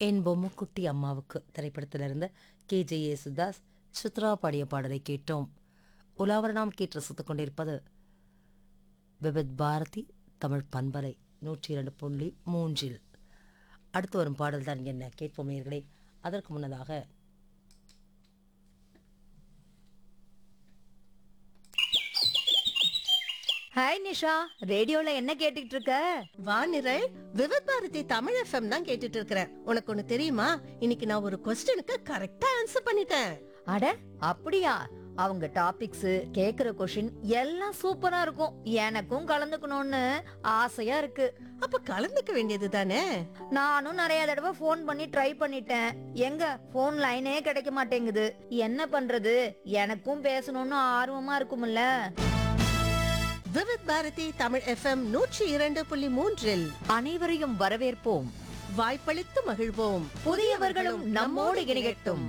என் பொம்முக்குட்டி அம்மாவுக்கு திரைப்படத்திலிருந்து K J Yesudas Chitra பாடிய பாடலை கேட்டோம் உலாவர நாம் கேட்டு ரசித்துக் கொண்டிருப்பது விபத் பாரதி தமிழ் பண்பலை நூற்றி இரண்டு புள்ளி மூன்றில் அடுத்து வரும் பாடல் தான் என்ன கேட்போம் நேயர்களே அதற்கு முன்னதாக ஹாய் நிஷா ரேடியோல என்ன கேட்டுட்டு இருக்க வானிரல் விவத் பாரதி தமிழ் எஃப்எம் தான் கேட்டுட்டு இருக்கிறேன் உனக்கு ஒண்ணு தெரியுமா இன்னைக்கு நான் ஒரு கொஸ்டினுக்கு கரெக்டா ஆன்சர் பண்ணிட்டேன் அட அப்படியா அவங்க டாபிக்ஸ் கேக்குற கொஷின் எல்லாம் சூப்பரா இருக்கும் எனக்கும் கலந்துக்கணும்னு ஆசையா இருக்கு அப்ப கலந்துக்க வேண்டியது தானே நானும் நிறைய தடவை ஃபோன் பண்ணி ட்ரை பண்ணிட்டேன் எங்க ஃபோன் லைனே கிடைக்க மாட்டேங்குது என்ன பண்றது எனக்கும் பேசணும்னு ஆர்வமா இருக்கும்ல விவத் பாரதி தமிழ் எஃப்எம் நூற்றி இரண்டு புள்ளி மூன்றில் அனைவரையும் வரவேற்போம் வாய்ப்பளித்து மகிழ்வோம் புதியவர்களும் நம்மோடு இணையட்டும்